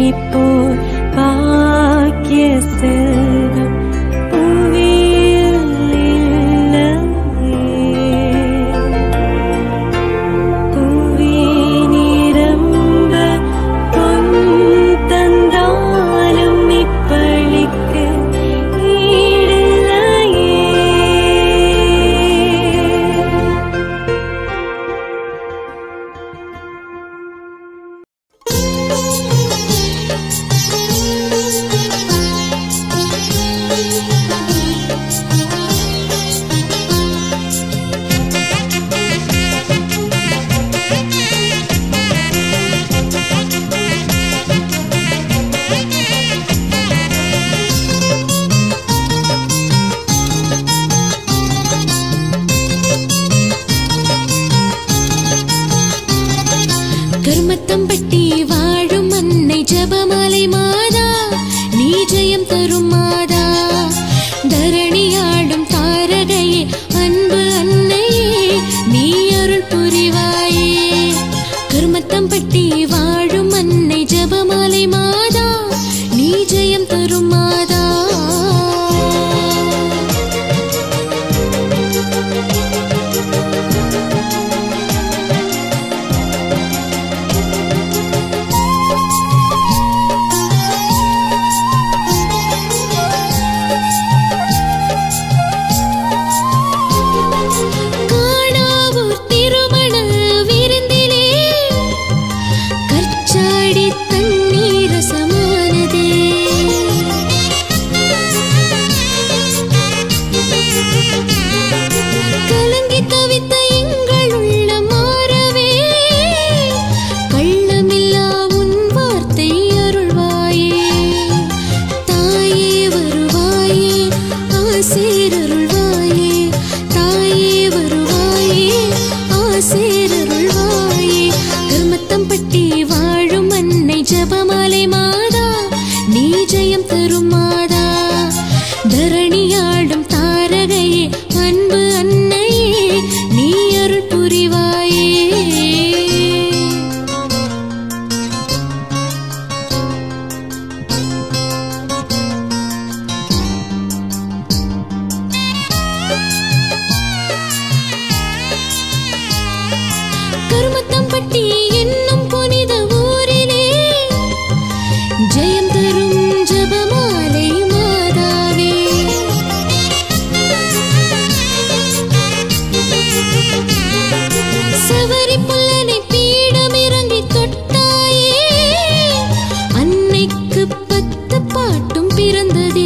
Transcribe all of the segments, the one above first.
நீ போல் பாக்கிய செல்வம் புவியில் இல்லையே. புவி நிரம்ப பொன் தந்தாலும் இப்பழிக்கு ஈடில்லையே கருமத்தம்பட்டி வாழும் அன்னை ஜபமாலை மாதா நீ ஜெயம் தரும் மாதா தரணியாடும் தாரகையே அன்பு அன்னையே நீ அருள் புரிவாயே கருமத்தம்பட்டி வாழும் அன்னை ஜபமாலை மாதா நீ ஜெயம் தரும் மாதா காணாவூர் திருமண விருந்திலே கற்சாடி தண்ணீர் சமானதே கலங்கி தவித்த எங்கள் உள்ள மாறவே கள்ளமில்லா உன் வார்த்தை அருள்வாயே தாயே வருவாயே ஆசீரருள்வாயே தாயே வருவாயே ஆசீரருள்வாயே கருமத்தம்பட்டி வாழும் அன்னை ஜபமாலை மாதா நீ ஜெயம் தரும் மாதா தரணியாடும் தாரகையே அன்பு அன்னையே நீ அருள் புரிவாயே கருமத்தம்பட்டி என்னும் புனித ஊரிலே ஜெயம் தரும் ஜபமாலை மாதாவே சவரி புல்லனை பீடம் இறங்கி தொட்டாயே அன்னைக்கு பத்து பாட்டும் பிறந்ததே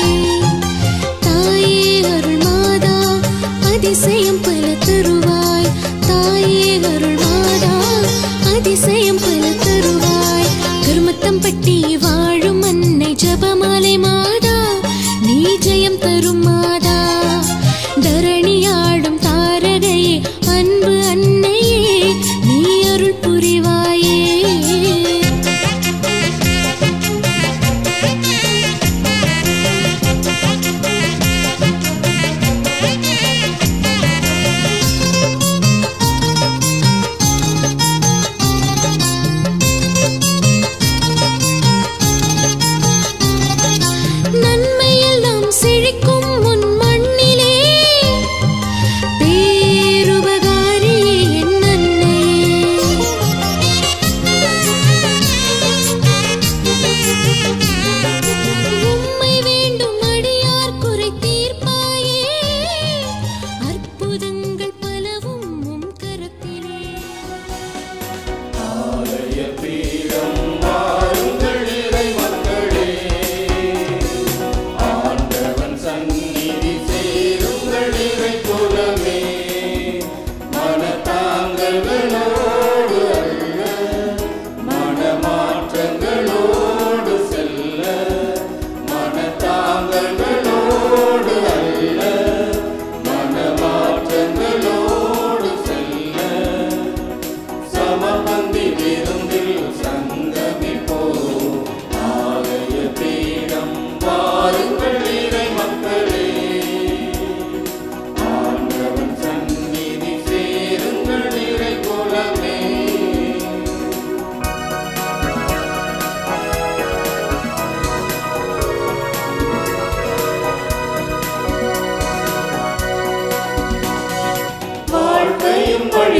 தாயே அருள் மாதா அதிசயம் பல தருவாய் தாயே அருள் மாதா அதிசயம் பல தருவாய் கருமத்தம்பட்டி வாழும் அன்னை ஜபமாலை மாதா நீ ஜெயம் தரும் மாதா தரணியாடும் தாரகையே அன்பு அன்னையே நீ அருள் புரிவாயே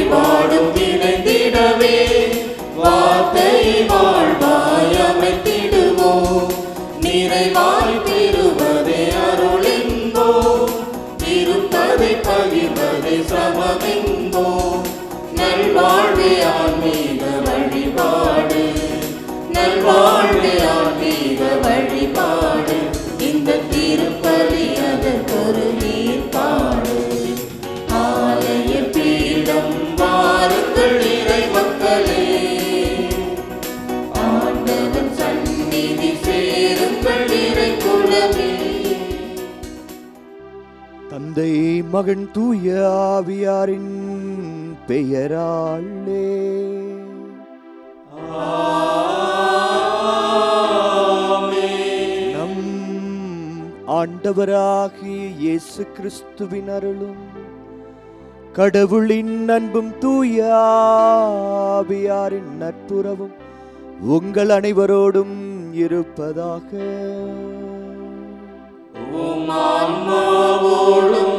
வழிபாடும் இணைந்திடவே வார்த்தை வாழ்வாய் அமைத்திடுவோம் நிறைவாய் பெறுவதே அருளென்போ இருப்பதை பகிர்வதை சமமென்போ நல்வாழ்வே ஆன்மீக வழிபாடு நல்வாழ்வே ஆன்மீக வழிபாடு இந்த திருப்பலி அதற்கொரு நீர்ப்பாடு ஆலய பீடம் வாருங்கள் இறை மக்களே ஆண்டவன் சந்நிதி சேருங்கள் இறை குலமே தந்தை மகன் தூய ஆவியாரின் பெயராலே நம் ஆண்டவராகிய இயேசு கிறிஸ்துவின் அருளும் கடவுளின் அன்பும் தூய ஆவியாரின் நட்புறவும் உங்கள் அனைவரோடும் இருப்பதாக உம் ஆன்மாவோடும்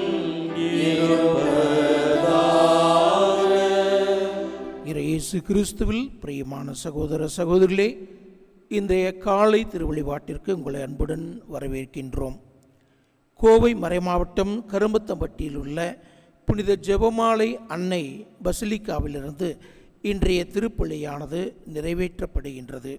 இறை இயேசு கிறிஸ்துவில் பிரியமான சகோதர சகோதரிகளே இன்றைய காலை திருவழிபாட்டிற்கு உங்களை அன்புடன் வரவேற்கின்றோம் கோவை மறைமாவட்டம் கரும்பத்தம்பட்டியில் உள்ள புனித ஜெபமாலை அன்னை பசிலிக்காவிலிருந்து இன்றைய திருப்பள்ளியானது நிறைவேற்றப்படுகின்றது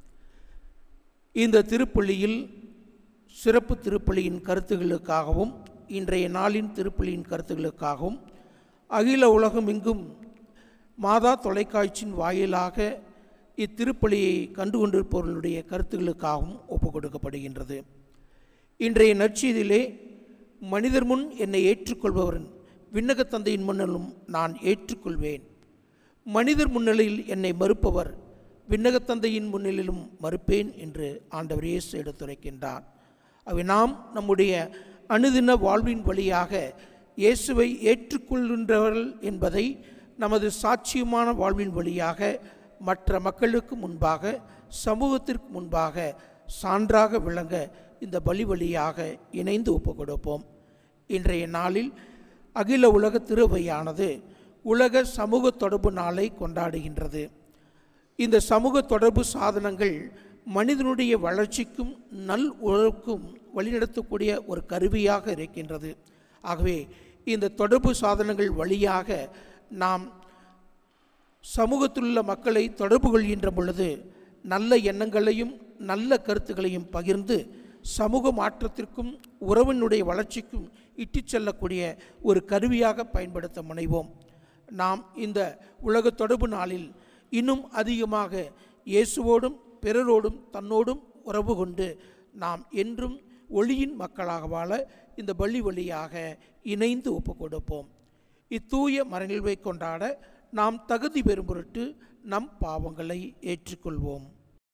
இந்த திருப்பள்ளியில் சிறப்பு திருப்பலியின் கருத்துகளுக்காகவும் இன்றைய நாளின் திருப்பலியின் கருத்துகளுக்காகவும் அகில உலகம் எங்கும் மாதா தொலைக்காட்சியின் வாயிலாக இத்திருப்பலியை கண்டு கொண்டிருப்பவர்களுடைய கருத்துகளுக்காகவும் ஒப்புக் கொடுக்கப்படுகின்றது இன்றைய நற்செய்தியிலே மனிதர் முன் என்னை ஏற்றுக்கொள்பவரன் விண்ணகத் தந்தையின் முன்னிலும் நான் ஏற்றுக்கொள்வேன் மனிதர் முன்னிலையில் என்னை மறுப்பவர் விண்ணகத் தந்தையின் முன்னிலையிலும் மறுப்பேன் என்று ஆண்டவர் இயேசு எடுத்துரைக்கின்றார் அவை நாம் நம்முடைய அனுதின வாழ்வின் வழியாக இயேசுவை ஏற்றுக்கொள்கின்றவர்கள் என்பதை நமது சாட்சியமான வாழ்வின் வழியாக மற்ற மக்களுக்கு முன்பாக சமூகத்திற்கு முன்பாக சான்றாக விளங்க இந்த பலி வழியாக இணைந்து ஒப்புக் கொடுப்போம் இன்றைய நாளில் அகில உலக திருவையானது உலக சமூக தொடர்பு நாளை கொண்டாடுகின்றது இந்த சமூக தொடர்பு சாதனங்கள் மனிதனுடைய வளர்ச்சிக்கும் நல் உறவுக்கும் வழிநடத்தக்கூடிய ஒரு கருவியாக இருக்கின்றது ஆகவே இந்த தொடர்பு சாதனங்கள் வழியாக நாம் சமூகத்திலுள்ள மக்களை தொடர்பு கொள்கின்ற பொழுது நல்ல எண்ணங்களையும் நல்ல கருத்துக்களையும் பகிர்ந்து சமூக மாற்றத்திற்கும் உறவினுடைய வளர்ச்சிக்கும் இட்டுச் செல்லக்கூடிய ஒரு கருவியாக பயன்படுத்த முனைவோம் நாம் இந்த உலக தொடர்பு நாளில் இன்னும் அதிகமாக இயேசுவோடும் பிறரோடும் தன்னோடும் உறவு கொண்டு நாம் என்றும் ஒளியின் மக்களாக வாழ இந்த பள்ளி வழியாக இணைந்து ஒப்புக் கொடுப்போம் இத்தூய மரநிகழ்வை கொண்டாட நாம் தகுதி பெறும் பொருட்டு நம் பாவங்களை ஏற்றுக்கொள்வோம்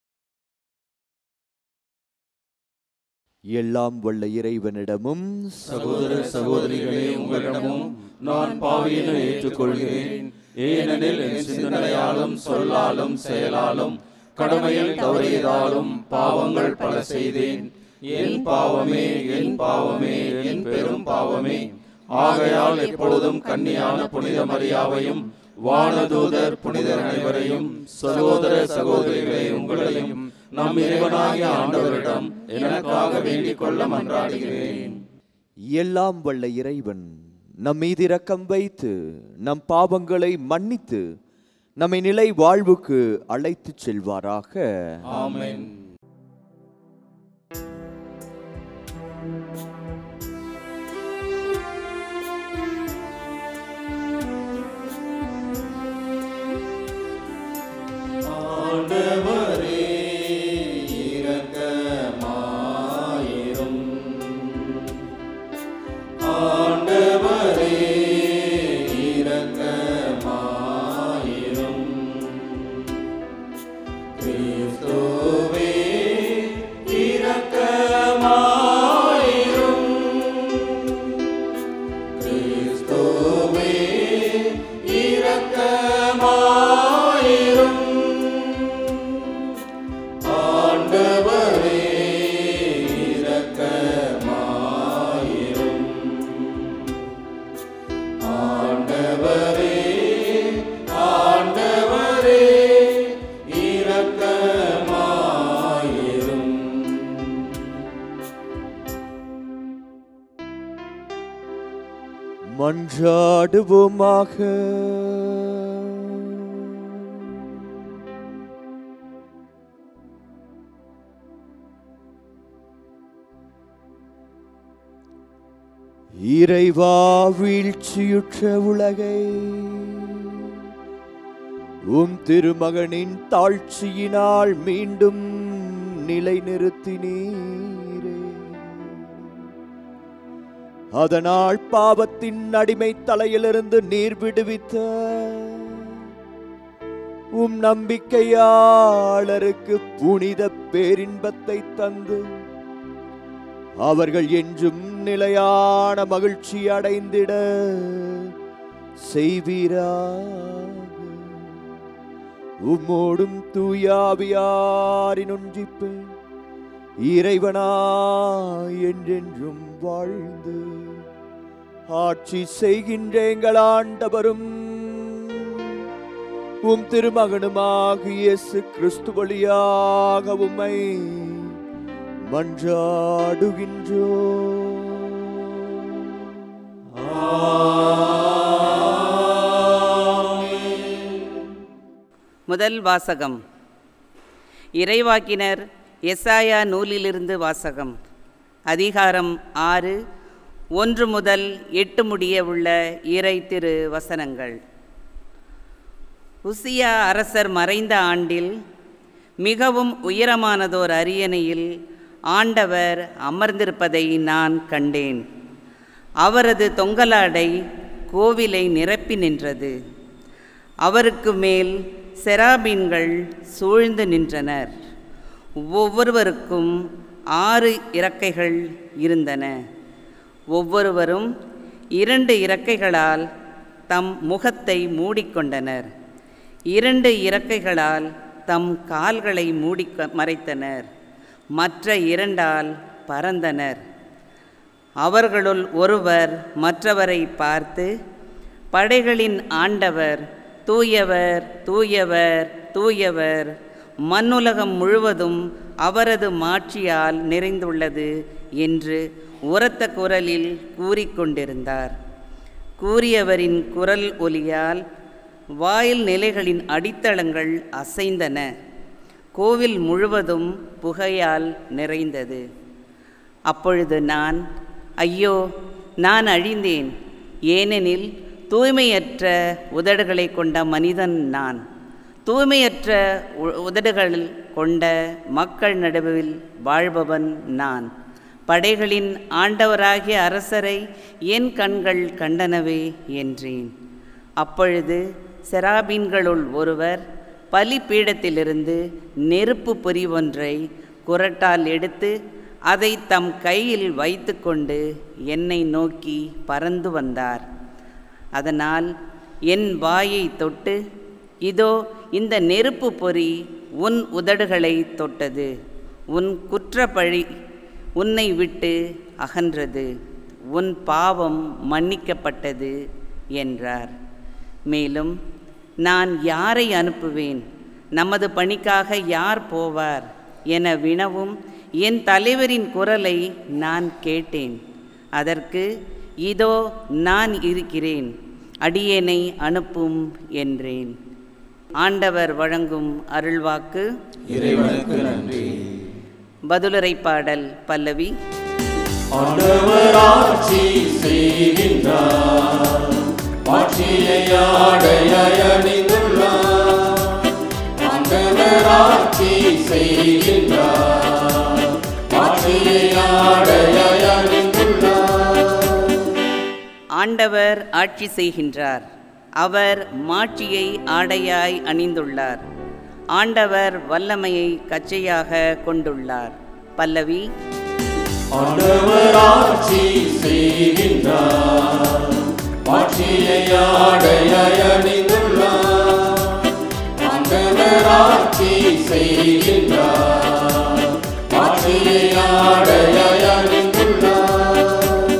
எல்லாம் வல்ல இறைவனிடமும் சகோதர சகோதரிகளே உங்களிடமும் நான் பாவியனை ஏற்றுக்கொள்கிறேன் ஏனெனில் என் சிந்தனையாலும் சொல்லாலும் செயலாலும் கடமையில் தவறியதாலும் பாவங்கள் பல செய்தேன் என் பாவமே என் பாவமே என் பெரும் பாவமே ஆகையால் எப்பொழுதும் கன்னியான புனித மரியாவையும் வானதூதர் புனிதர் அனைவரையும் சகோதர சகோதரிகளை உங்களையும் நம் இறைவனாகிய ஆண்டவரிடம் எனக்காக வேண்டிக் கொள்ள மன்றாடுகிறேன் எல்லாம் வல்ல இறைவன் நம் மீது இரக்கம் வைத்து நம் பாவங்களை மன்னித்து நம்மை நிலை வாழ்வுக்கு அழைத்துச் செல்வாராக ஆமென் ஆண்டவரே இரக்கமாயிரும் ஆண்டவரே இரக்கமாயிரும் கிறிஸ்துவே இரக்கமாயிரும் கிறிஸ்துவே இரக்கமாயிரும் ஆண்டவரே இரக்கமாயிரும் ஆண்டவரே மன்றாடுவோமாக இறைவா வீழ்ச்சியுற்ற உலகை உம் திருமகனின் தாழ்ச்சியினால் மீண்டும் நிலைநிறுத்தினீரே அதனால் பாவத்தின் அடிமை தலையிலிருந்து நீர் விடுவித்த உம் நம்பிக்கையாளருக்கு புனித பேரின்பத்தை தந்து அவர்கள் என்றும் நிலையான மகிழ்ச்சி அடைந்திட செய்வீராக உம்மோடும் தூயாவியாரின் ஒன்றிப்பு இறைவனா என்றென்றும் வாழ்ந்து ஆட்சி செய்கின்ற எங்கள் ஆண்டவரும் உம் திருமகனுமாக இயேசு கிறிஸ்து வழியாக உம்மை மன்றாடுகின்றோ முதல் வாசகம் இறைவாக்கினர் எசாயா நூலிலிருந்து வாசகம் அதிகாரம் ஆறு ஒன்று முதல் எட்டு முடிய உள்ள இறை திரு வசனங்கள் உசியா அரசர் மறைந்த ஆண்டில் மிகவும் உயரமானதோர் அரியணையில் ஆண்டவர் அமர்ந்திருப்பதை நான் கண்டேன் அவரது தொங்கலாடை கோவிலை நிரப்பி நின்றது அவருக்கு மேல் செராபீன்கள் சூழ்ந்து நின்றனர் ஒவ்வொருவருக்கும் ஆறு இறக்கைகள் இருந்தன ஒவ்வொருவரும் இரண்டு இறக்கைகளால் தம் முகத்தை மூடிக்கொண்டனர் இரண்டு இறக்கைகளால் தம் கால்களை மூடி மறைத்தனர் மற்ற இரண்டால் பறந்தனர் அவர்களுள் ஒருவர் மற்றவரை பார்த்து படைகளின் ஆண்டவர் தூயவர் தூயவர் தூயவர் மண்ணுலகம் முழுவதும் அவரது மாட்சியால் நிறைந்துள்ளது என்று உரத்த குரலில் கூறிக்கொண்டிருந்தார் கூறியவரின் குரல் ஒலியால் வாயில் நிலைகளின் அடித்தளங்கள் அசைந்தன கோவில் முழுவதும் புகையால் நிறைந்தது அப்பொழுது நான் ஐயோ நான் அழிந்தேன் ஏனெனில் தூய்மையற்ற உதடுகளை கொண்ட மனிதன் நான் தூய்மையற்ற உ- உதடுகள் கொண்ட மக்கள் நடுவில் வாழ்பவன் நான் படைகளின் ஆண்டவராகிய அரசரை என் கண்கள் கண்டனவே என்றேன் அப்பொழுது செராபீன்களுள் ஒருவர் பலிபீடத்திலிருந்து நெருப்பு பொறி ஒன்றை குரட்டால் எடுத்து அதை தம் கையில் வைத்துக்கொண்டு என்னை நோக்கி பறந்து வந்தார் அதனால் என் வாயை தொட்டு இதோ இந்த நெருப்பு பொறி உன் உதடுகளை தொட்டது உன் குற்றப்பழி உன்னை விட்டு அகன்றது உன் பாவம் மன்னிக்கப்பட்டது என்றார் மேலும் நான் யாரை அனுப்புவேன் நமது பணிக்காக யார் போவார் என வினவும் என் தலைவரின் குரலை நான் கேட்டேன் அதற்கு இதோ நான் இருக்கிறேன் அடியேனை அனுப்பும் என்றேன் ஆண்டவர் வழங்கும் அருள்வாக்கு இறைவனுக்கு நன்றி பதிலுரை பாடல் பல்லவி ஆண்டவர் ஆட்சி செய்கின்றார் ஆட்சியை ஆடையாய் அணிந்துள்ளார் ஆண்டவர் ஆட்சி செய்கின்றார் ஆட்சியை ஆடையாய் அணிந்துள்ளார் ஆண்டவர் ஆட்சி செய்கின்றார் அவர் மாட்சியை ஆடையாய் அணிந்துள்ளார் ஆண்டவர் வல்லமையை கச்சையாக கொண்டுள்ளார் பல்லவி ஆண்டவர் ஆட்சி செய்கின்றார் ஆட்சியை ஆடையாய் அணிந்துள்ளார் ஆண்டவர் ஆட்சி செய்கின்றார் ஆட்சியை ஆடையாய் அணிந்துள்ளார்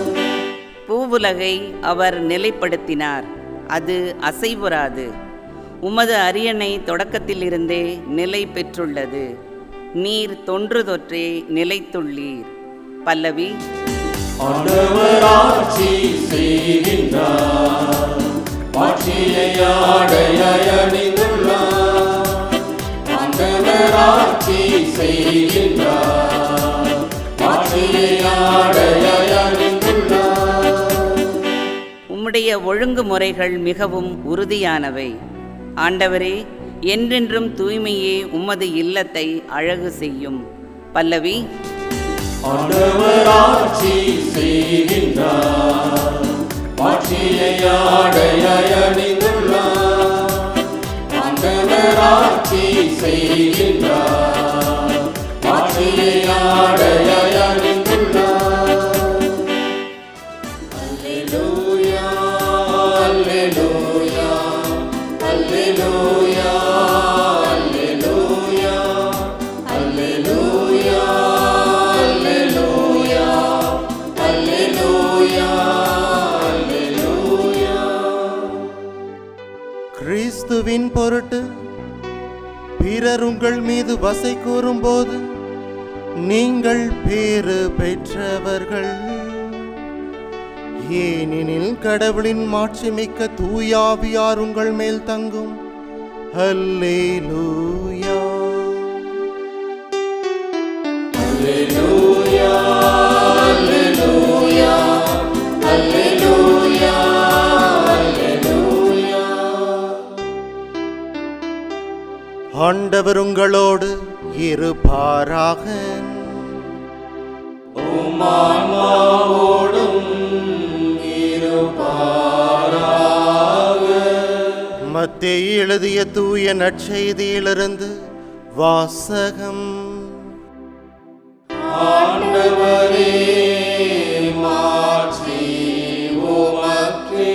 பூவுலகை அவர் நிலைப்படுத்தினார் அது அசைவுறாது உமது அரியணை தொடக்கத்திலிருந்தே நிலை பெற்றுள்ளது நீர் தொன்று தொற்றே நிலைத்துள்ளீர் பல்லவி ஆண்டவர் ஆட்சி செய்கின்றார் ஆட்சியை ஆடையாய் அணிந்துள்ளார் ஆண்டவர் ஆட்சி செய்கின்றார் ஆட்சியை ஆடையாய் அணிந்துள்ளார் உம்முடைய ஒழுங்குமுறைகள் மிகவும் உறுதியானவை ஆண்டவரே என்றென்றும் தூய்மையே உமது இல்லத்தை அழகு செய்யும் பல்லவி ஆண்டவர் ஆட்சி செய்கின்றார் ஆட்சியை ஆடையாய் அணிந்துள்ளார் ஆண்டவர் ஆட்சி செய்கின்றார் ஆட்சியை ஆடையாய் அணிந்துள்ளார் அல்லேலூயா அல்லேலூயா அல்லேலூயா அல்லேலூயா அல்லேலூயா அல்லேலூயா அல்லேலூயா அல்லேலூயா கிறிஸ்துவின் பொருட்டு பிறர் உங்கள் மீது வசை கூறும்போது நீங்கள் பேறு பெற்றவர்கள் ஏனெனில் கடவுளின் மாட்சிமிக்க தூயாவியார் உங்கள் மேல் தங்கும் அல்லேலூயா ஆண்டவர் உங்களோடு இருப்பாராக மத்தேயு எழுதிய தூய நற்செய்தியிலிருந்து வாசகம் ஆண்டவரே மாட்சி உமக்கே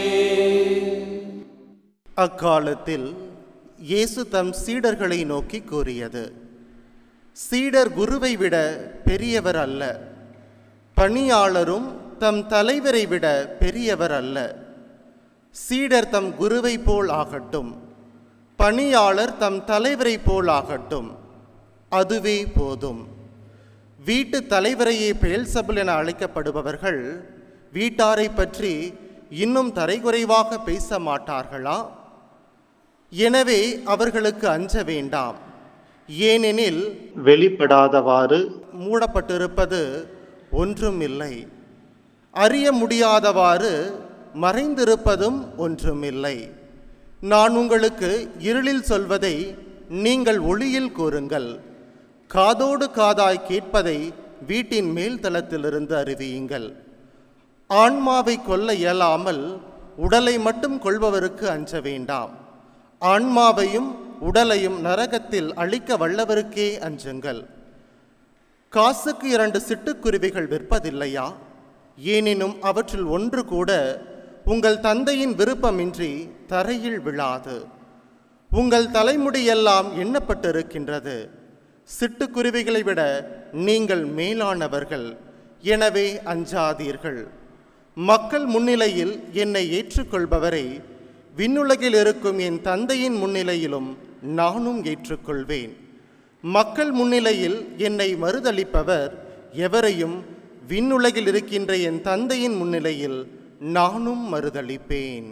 அக்காலத்தில் இயேசு தம் சீடர்களை நோக்கி கூறியது சீடர் குருவை விட பெரியவர் அல்ல பணியாளரும் தம் தலைவரை விட பெரியவர் அல்ல சீடர் தம் குருவை போல் ஆகட்டும் பணியாளர் தம் தலைவரை போல் ஆகட்டும் அதுவே போதும் வீட்டு தலைவரையே பெயல்சபுல் என அழைக்கப்படுபவர்கள் வீட்டாரை பற்றி இன்னும் தரைகுறைவாக பேச மாட்டார்களா எனவே அவர்களுக்கு அஞ்ச வேண்டாம் ஏனெனில் வெளிப்படாதவாறு மூடப்பட்டிருப்பது ஒன்றுமில்லை அறிய முடியாதவாறு மறைந்திருப்பதும் ஒன்றுமில்லை நான் உங்களுக்கு இருளில் சொல்வதை நீங்கள் ஒளியில் கூறுங்கள் காதோடு காதாய் கேட்பதை வீட்டின் மேல் தளத்திலிருந்து அறிவியுங்கள் ஆன்மாவை கொல்ல இயலாமல் உடலை மட்டும் கொள்பவருக்கு அஞ்ச வேண்டாம் ஆன்மாவையும் உடலையும் நரகத்தில் அழிக்க வல்லவருக்கே அஞ்சுங்கள் காசுக்கு இரண்டு சிட்டுக்குருவிகள் விற்பதில்லையா ஏனெனும் அவற்றில் ஒன்று கூட உங்கள் தந்தையின் விருப்பமின்றி தரையில் விழாது உங்கள் தலைமுடியெல்லாம் எண்ணப்பட்டிருக்கின்றது சிட்டுக்குருவிகளை விட நீங்கள் மேலானவர்கள் எனவே அஞ்சாதீர்கள் மக்கள் முன்னிலையில் என்னை ஏற்றுக்கொள்பவரை விண்ணுலகில் இருக்கும் என் தந்தையின் முன்னிலையிலும் நானும் ஏற்றுக்கொள்வேன் மக்கள் முன்னிலையில் என்னை மறுதளிப்பவர் எவரையும் விண்ணுலகில் இருக்கின்ற என் தந்தையின் முன்னிலையில் நானும் மறுதளிப்பேன்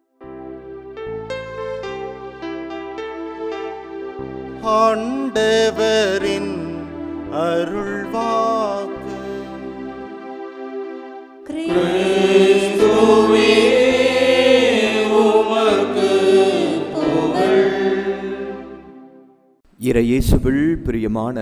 ஆண்டவரின் அருள்வாக்கு இறையேசுவில் பிரியமான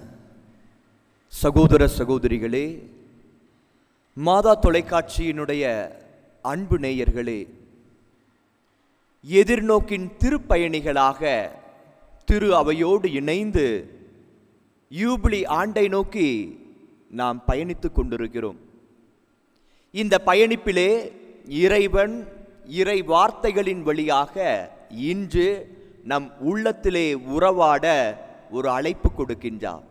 சகோதர சகோதரிகளே மாதா தொலைக்காட்சியினுடைய அன்பு நேயர்களே எதிர்நோக்கின் திருப்பயணிகளாக திரு அவையோடு இணைந்து யூபிலி ஆண்டை நோக்கி நாம் பயணித்துக் கொண்டிருக்கிறோம் இந்த பயணிப்பிலே இறைவன் இறை வார்த்தைகளின் வழியாக இன்று நம் உள்ளத்திலே உறவாட ஒரு அழைப்பு கொடுக்கின்றார்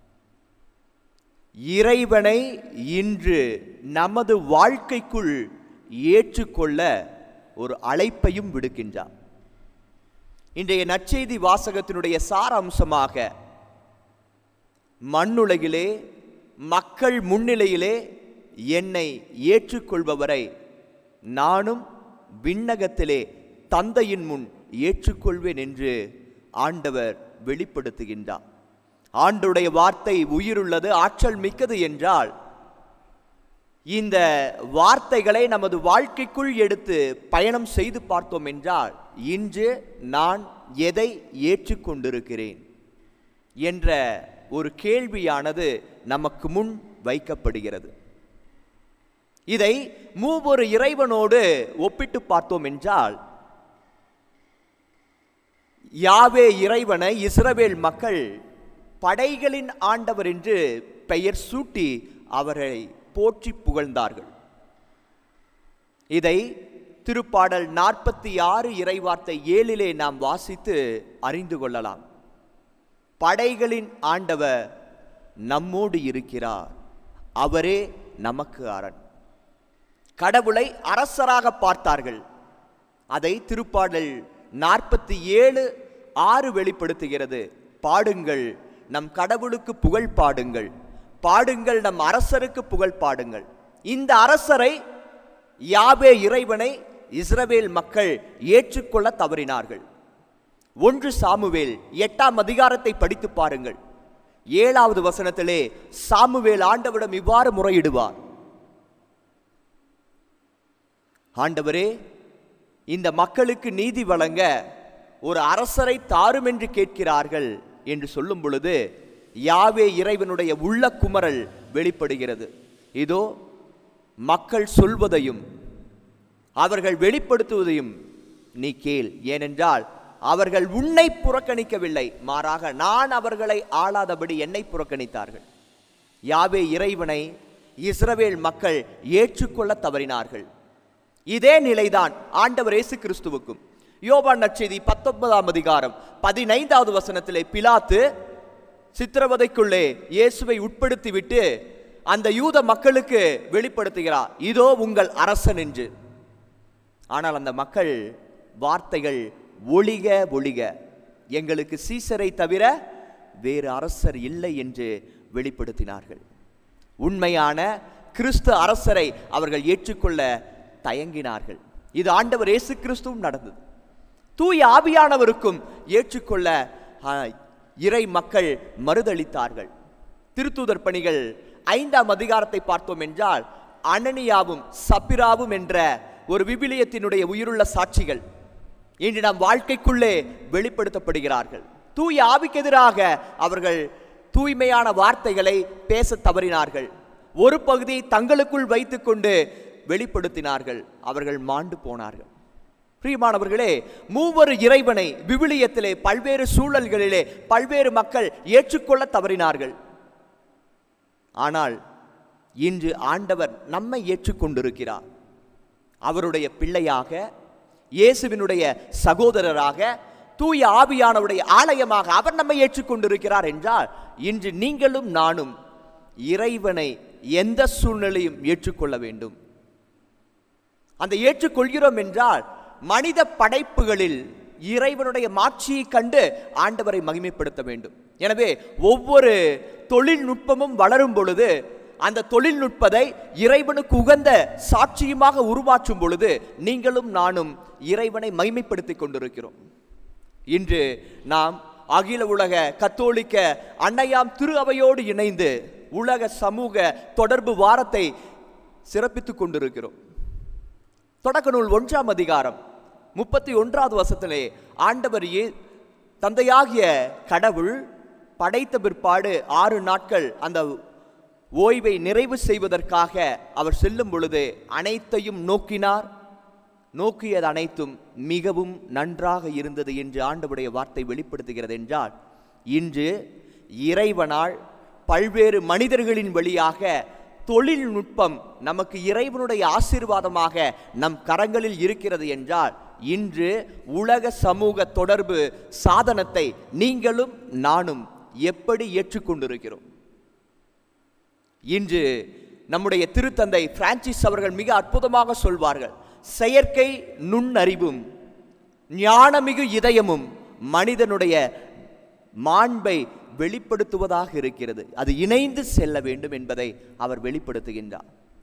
இறைவனை இன்று நமது வாழ்க்கைக்குள் ஏற்றுக்கொள்ள ஒரு அழைப்பையும் விடுக்கின்றார் இன்றைய நற்செய்தி வாசகத்தினுடைய சாராம்சமாக மண்ணுலகிலே மக்கள் முன்னிலையிலே என்னை ஏற்றுக்கொள்பவரை நானும் விண்ணகத்திலே தந்தையின் முன் ஏற்றுக்கொள்வேன் என்று ஆண்டவர் வெளிப்படுத்துகின்றார் ஆண்டுடைய வார்த்தை உயிருள்ளது ஆற்றல் மிக்கது என்றால் இந்த வார்த்தைகளை நமது வாழ்க்கைக்குள் எடுத்து பயணம் செய்து பார்த்தோம் என்றால் இன்று நான் எதை ஏற்றுக்கொண்டிருக்கிறேன் என்ற ஒரு கேள்வியானது நமக்கு முன் வைக்கப்படுகிறது இதை மூவொரு இறைவனோடு ஒப்பிட்டு பார்த்தோம் என்றால் யாவே இறைவனை இஸ்ரவேல் மக்கள் படைகளின் ஆண்டவர் என்று பெயர் சூட்டி அவரை போற்றி புகழ்ந்தார்கள் இதை திருப்பாடல் நாற்பத்தி ஆறு இறைவார்த்தை ஏழிலே நாம் வாசித்து அறிந்து கொள்ளலாம் படைகளின் ஆண்டவர் நம்மோடு இருக்கிறார் அவரே நமக்கு அரண் கடவுளை அரசராக பார்த்தார்கள் அதை திருப்பாடல் நாற்பத்தி ஏழு ஆறு வெளிப்படுத்துகிறது பாடுங்கள் நம் கடவுளுக்கு புகழ் பாடுங்கள் பாடுங்கள் நம் அரசருக்கு புகழ் பாடுங்கள் இந்த அரசரை யாவே இறைவனை இஸ்ரவேல் மக்கள் ஏற்றுக்கொள்ள தவறினார்கள் ஒன்று சாமுவேல் எட்டாம் அதிகாரத்தை படித்து பாருங்கள் ஏழாவது வசனத்திலே சாமுவேல் ஆண்டவரிடம் இவ்வாறு முறையிடுவார் ஆண்டவரே இந்த மக்களுக்கு நீதி வழங்க ஒரு அரசரை தாரும் என்று கேட்கிறார்கள் என்று சொல்லும் பொழுது யாவே இறைவனுடைய உள்ள குமரல் வெளிப்படுகிறது இதோ மக்கள் சொல்வதையும் அவர்கள் வெளிப்படுத்துவதையும் நீ கேள் ஏனென்றால் அவர்கள் உன்னை புறக்கணிக்கவில்லை மாறாக நான் அவர்களை ஆளாதபடி என்னை புறக்கணித்தார்கள் யாவே இறைவனை இஸ்ரவேல் மக்கள் ஏற்றுக்கொள்ள தவறினார்கள் இதே நிலைதான் ஆண்டவர் இயேசு கிறிஸ்துவுக்கும் யோவான் நற்செய்தி பத்தொன்பதாம் அதிகாரம் பதினைந்தாவது வசனத்திலே பிலாத்து சித்திரவதைக்குள்ளே இயேசுவை உட்படுத்திவிட்டு அந்த யூத மக்களுக்கு வெளிப்படுத்துகிறார் இதோ உங்கள் அரசன் என்று ஆனால் அந்த மக்கள் வார்த்தைகள் ஒளிக ஒளிக எங்களுக்கு சீசரை தவிர வேறு அரசர் இல்லை என்று வெளிப்படுத்தினார்கள் உண்மையான கிறிஸ்து அரசரை அவர்கள் ஏற்றுக்கொள்ள தயங்கினார்கள் இது ஆண்டவர் இயேசு கிறிஸ்துவும் நடந்தது தூய ஆவியானவருக்கும் ஏற்றுக்கொள்ள ஆ, இறை மக்கள் மறுதளித்தார்கள் திருத்தூதர் பணிகள் ஐந்தாம் அதிகாரத்தை பார்த்தோம் என்றால் அனனியாவும் சப்பிராவும் என்ற ஒரு விபிலியத்தினுடைய உயிருள்ள சாட்சிகள் இன்று நம் வாழ்க்கைக்குள்ளே வெளிப்படுத்தப்படுகிறார்கள் தூய ஆவிக்கு எதிராக அவர்கள் தூய்மையான வார்த்தைகளை பேச தவறினார்கள் ஒரு பகுதியை தங்களுக்குள் வைத்துக்கொண்டு வெளிப்படுத்தினார்கள் அவர்கள் மாண்டு போனார்கள் பிரியமானவர்களே மூவரு இறைவனை விவிலியத்திலே பல்வேறு சூழல்களிலே பல்வேறு மக்கள் ஏற்றுக்கொள்ள தவறினார்கள் ஆனால் இன்று ஆண்டவர் நம்மை ஏற்றுக்கொண்டிருக்கிறார் அவருடைய பிள்ளையாக இயேசுவினுடைய சகோதரராக தூய ஆவியானவருடைய ஆலயமாக அவர் நம்மை ஏற்றுக்கொண்டிருக்கிறார் என்றால் இன்று நீங்களும் நானும் இறைவனை எந்த சூழ்நிலையும் ஏற்றுக்கொள்ள வேண்டும் அந்த ஏற்றுக்கொள்கிறோம் என்றால் மனித படைப்புகளில் இறைவனுடைய மாட்சியை கண்டு ஆண்டவரை மகிமைப்படுத்த வேண்டும் எனவே ஒவ்வொரு தொழில்நுட்பமும் வளரும் பொழுது அந்த தொழில்நுட்பத்தை இறைவனுக்கு உகந்த சாட்சியுமாக உருமாற்றும் பொழுது நீங்களும் நானும் இறைவனை மகிமைப்படுத்திக் கொண்டிருக்கிறோம் இன்று நாம் அகில உலக கத்தோலிக்க அன்னையாம் திரு அவையோடு இணைந்து உலக சமூக தொடர்பு வாரத்தை சிறப்பித்துக் கொண்டிருக்கிறோம் தொடக்க நூல் ஒன்றாம் அதிகாரம் முப்பத்தி ஒன்றாவது வசத்திலே ஆண்டவர் ஏ தந்தையாகிய கடவுள் படைத்த பிற்பாடு ஆறு நாட்கள் அந்த ஓய்வை நிறைவு செய்வதற்காக அவர் செல்லும் பொழுது அனைத்தையும் நோக்கினார் நோக்கியது அனைத்தும் மிகவும் நன்றாக இருந்தது என்று ஆண்டவருடைய வார்த்தை வெளிப்படுத்துகிறது என்றால் இன்று இறைவனால் பல்வேறு மனிதர்களின் வழியாக தொழில்நுட்பம் நமக்கு இறைவனுடைய ஆசீர்வாதமாக நம் கரங்களில் இருக்கிறது என்றால் இன்று உலக சமூக தொடர்பு சாதனத்தை நீங்களும் நானும் எப்படி ஏற்றுக்கொண்டிருக்கிறோம் இன்று நம்முடைய திருத்தந்தை பிரான்சிஸ் அவர்கள் மிக அற்புதமாக சொல்வார்கள் செயற்கை நுண்ணறிவும் ஞானமிகு இதயமும் மனிதனுடைய மாண்பை வெளிப்படுத்துவதாக இருக்கிறது அது இணைந்து செல்ல வேண்டும் என்பதை அவர் வெளிப்படுத்துகின்றார்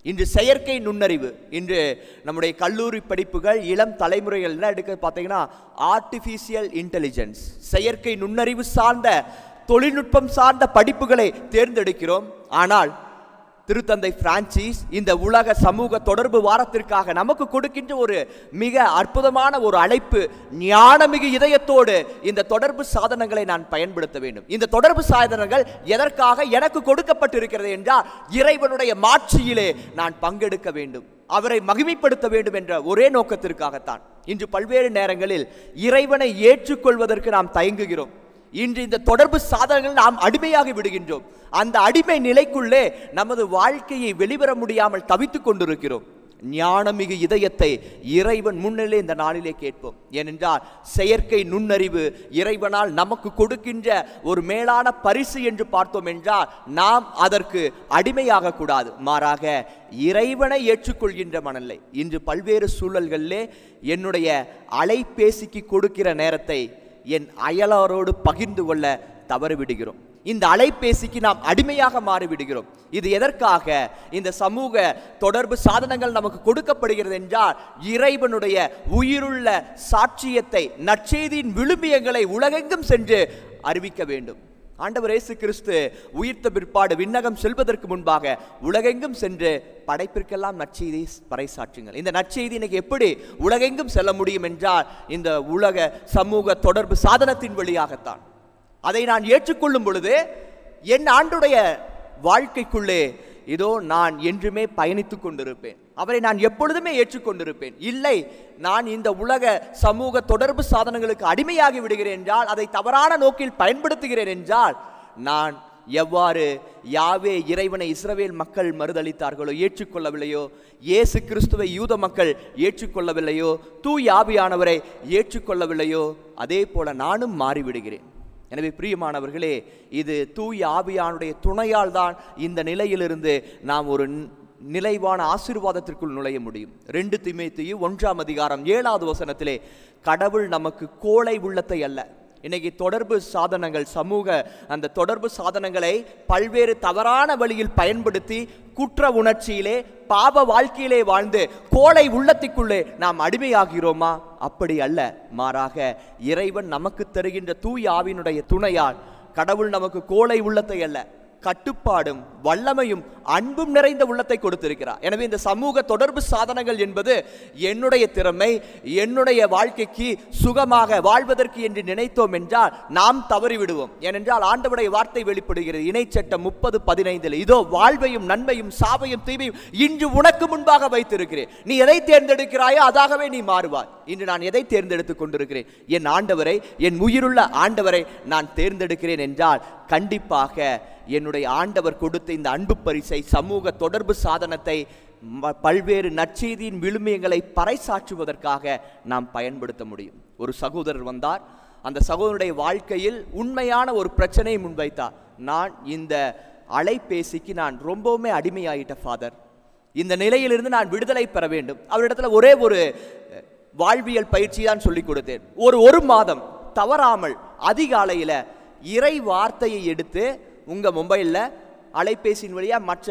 இன்று செயற்கை நுண்ணறிவு இன்று நம்முடைய கல்லூரி படிப்புகள் இளம் தலைமுறைகள் என்ன எடுக்க பார்த்தீங்கன்னா ஆர்டிஃபிஷியல் இன்டெலிஜென்ஸ் செயற்கை நுண்ணறிவு சார்ந்த தொழில்நுட்பம் சார்ந்த படிப்புகளை தேர்ந்தெடுக்கிறோம் ஆனால் திருத்தந்தை பிரான்சிஸ் இந்த உலக சமூக தொடர்பு வாரத்திற்காக நமக்கு கொடுக்கின்ற ஒரு மிக அற்புதமான ஒரு அழைப்பு ஞானமிகு இதயத்தோடு இந்த தொடர்பு சாதனங்களை நான் பயன்படுத்த வேண்டும் இந்த தொடர்பு சாதனங்கள் எதற்காக எனக்கு கொடுக்கப்பட்டிருக்கிறது என்றால் இறைவனுடைய மாட்சியிலே நான் பங்கெடுக்க வேண்டும் அவரை மகிமைப்படுத்த வேண்டும் என்ற ஒரே நோக்கத்திற்காகத்தான் இன்று பல்வேறு நேரங்களில் இறைவனை ஏற்றுக்கொள்வதற்கு நாம் தயங்குகிறோம் இன்று இந்த தொடர்பு சாதனங்கள் நாம் அடிமையாகி விடுகின்றோம் அந்த அடிமை நிலைக்குள்ளே நமது வாழ்க்கையை வெளிவர முடியாமல் தவித்துக் கொண்டிருக்கிறோம் ஞானமிகு இதயத்தை இறைவன் முன்னிலே இந்த நாளிலே கேட்போம் ஏனென்றால் செயற்கை நுண்ணறிவு இறைவனால் நமக்கு கொடுக்கின்ற ஒரு மேலான பரிசு என்று பார்த்தோம் என்றால் நாம் அதற்கு அடிமையாக கூடாது மாறாக இறைவனை ஏற்றுக்கொள்கின்ற மனநிலை இன்று பல்வேறு சூழல்களிலே என்னுடைய அலைபேசிக்கு கொடுக்கிற நேரத்தை என் அயலாரோடு பகிர்ந்து கொள்ள தவறிவிடுகிறோம் இந்த அலைபேசிக்கு நாம் அடிமையாக மாறிவிடுகிறோம் இது எதற்காக இந்த சமூக தொடர்பு சாதனங்கள் நமக்கு கொடுக்கப்படுகிறது என்றால் இறைவனுடைய உயிருள்ள சாட்சியத்தை நற்செய்தியின் விழுமியங்களை உலகெங்கும் சென்று அறிவிக்க வேண்டும் ஆண்டவர் இயேசு கிறிஸ்து உயிர்த்த பிற்பாடு விண்ணகம் செல்வதற்கு முன்பாக உலகெங்கும் சென்று படைப்பிற்கெல்லாம் நற்செய்தி பறைசாற்றுங்கள் இந்த நற்செய்தி இன்னைக்கு எப்படி உலகெங்கும் செல்ல முடியும் என்றால் இந்த உலக சமூக தொடர்பு சாதனத்தின் வழியாகத்தான் அதை நான் ஏற்றுக்கொள்ளும் பொழுது என் ஆண்டுடைய வாழ்க்கைக்குள்ளே இதோ நான் என்றுமே பயணித்துக் கொண்டிருப்பேன் அவரை நான் எப்பொழுதுமே ஏற்றுக்கொண்டிருப்பேன் இல்லை நான் இந்த உலக சமூக தொடர்பு சாதனங்களுக்கு அடிமையாகி விடுகிறேன் என்றால் அதை தவறான நோக்கில் பயன்படுத்துகிறேன் என்றால் நான் எவ்வாறு யாவே இறைவனை இஸ்ரவேல் மக்கள் மறுதளித்தார்களோ ஏற்றுக்கொள்ளவில்லையோ இயேசு கிறிஸ்துவை யூத மக்கள் ஏற்றுக்கொள்ளவில்லையோ தூய் ஆவியானவரை ஏற்றுக்கொள்ளவில்லையோ அதே போல நானும் மாறிவிடுகிறேன் எனவே பிரியமானவர்களே இது தூய் ஆவியானுடைய துணையால் தான் இந்த நிலையிலிருந்து நாம் ஒரு ந- நிலைவான ஆசீர்வாதத்திற்குள் நுழைய முடியும் ரெண்டு திமேத்தியும் ஒன்றாம் அதிகாரம் ஏழாவது வசனத்திலே கடவுள் நமக்கு கோழை உள்ளத்தை அல்ல இன்னைக்கு தொடர்பு சாதனங்கள் சமூக அந்த தொடர்பு சாதனங்களை பல்வேறு தவறான வழியில் பயன்படுத்தி குற்ற உணர்ச்சியிலே பாவ வாழ்க்கையிலே வாழ்ந்து கோழை உள்ளத்திற்குள்ளே நாம் அடிமையாகிறோமா அப்படி அல்ல மாறாக இறைவன் நமக்கு தருகின்ற தூய் ஆவினுடைய துணையால் கடவுள் நமக்கு கோழை உள்ளத்தை அல்ல கட்டுப்பாடும் வல்லமையும் அன்பும் நிறைந்த உள்ளத்தை கொடுத்திருக்கிறார் எனவே இந்த சமூக தொடர்பு சாதனங்கள் என்பது என்னுடைய திறமை என்னுடைய வாழ்க்கைக்கு சுகமாக வாழ்வதற்கு என்று நினைத்தோம் என்றால் நாம் தவறிவிடுவோம் ஏனென்றால் ஆண்டவருடைய வார்த்தை வெளிப்படுகிறது இணைச்சட்டம் முப்பது பதினைந்தில் இதோ வாழ்வையும் நன்மையும் சாவையும் தீமையும் இன்று உனக்கு முன்பாக வைத்திருக்கிறேன் நீ எதை தேர்ந்தெடுக்கிறாயோ அதாகவே நீ மாறுவாய் இன்று நான் எதை தேர்ந்தெடுத்துக் கொண்டிருக்கிறேன் என் ஆண்டவரை என் உயிருள்ள ஆண்டவரை நான் தேர்ந்தெடுக்கிறேன் என்றால் கண்டிப்பாக என்னுடைய ஆண்டவர் கொடுத்த இந்த அன்பு பரிசை சமூக தொடர்பு சாதனத்தை ம- பல்வேறு நற்செய்தியின் விழுமியங்களை பறைசாற்றுவதற்காக நாம் பயன்படுத்த முடியும் ஒரு சகோதரர் வந்தார் அந்த சகோதரனுடைய வாழ்க்கையில் உண்மையான ஒரு பிரச்சனையை முன்வைத்தார் நான் இந்த அலைபேசிக்கு நான் ரொம்பவுமே அடிமையாயிட்ட ஃபாதர் இந்த நிலையிலிருந்து நான் விடுதலை பெற வேண்டும் அவரிடத்துல ஒரே ஒரு அஹ், வாழ்வியல் பயிற்சி தான் சொல்லிக் கொடுத்தேன் ஒரு ஒரு மாதம் தவறாமல் அதிகாலையில இறை வார்த்தையை எடுத்து உங்க மொபைல்ல அலைபேசியின் வழியா மற்ற